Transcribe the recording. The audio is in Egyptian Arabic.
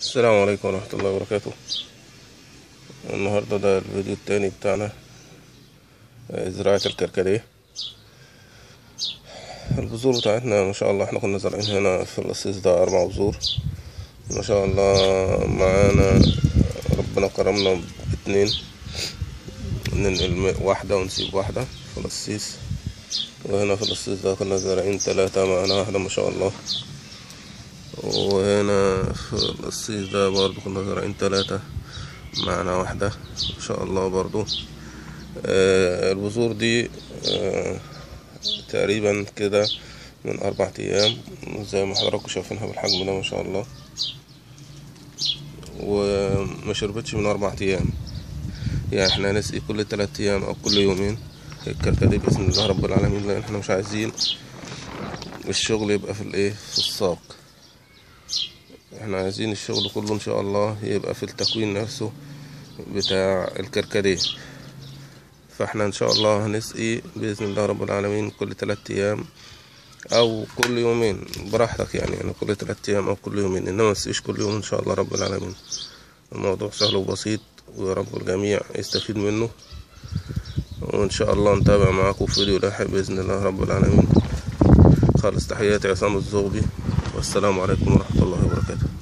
السلام عليكم ورحمة الله وبركاته النهاردة ده الفيديو التاني بتاعنا آه، زراعة الكركديه البذور بتاعتنا ما شاء الله احنا كنا زارعين هنا في القصيص ده أربع بذور ما شاء الله معانا ربنا كرمنا باتنين ننقل واحدة ونسيب واحدة في القصيص وهنا في القصيص ده كنا زارعين تلاتة معانا واحدة ما شاء الله وهنا في القصيص ده برضو كنا زارعين تلاتة معنا واحدة ان شاء الله برضو آه البذور دي آه تقريبا كده من اربع ايام زي ما حضراتكم شايفينها بالحجم ده ما شاء الله وما شربتش من اربع ايام يعني احنا هنسقي كل تلات ايام او كل يومين الكركديه باذن الله رب العالمين لان احنا مش عايزين الشغل يبقى في الايه في الساق احنا عايزين الشغل كله ان شاء الله يبقى في التكوين نفسه بتاع الكركديه فاحنا ان شاء الله هنسقي باذن الله رب العالمين كل تلات ايام او كل يومين براحتك يعني يعني كل تلات ايام او كل يومين انما متسقيش كل يوم ان شاء الله رب العالمين الموضوع سهل وبسيط ويا رب الجميع يستفيد منه وان شاء الله نتابع معاكم في فيديو لاحق باذن الله رب العالمين خالص تحياتي عصام الزغبي والسلام عليكم ورحمه الله وبركاته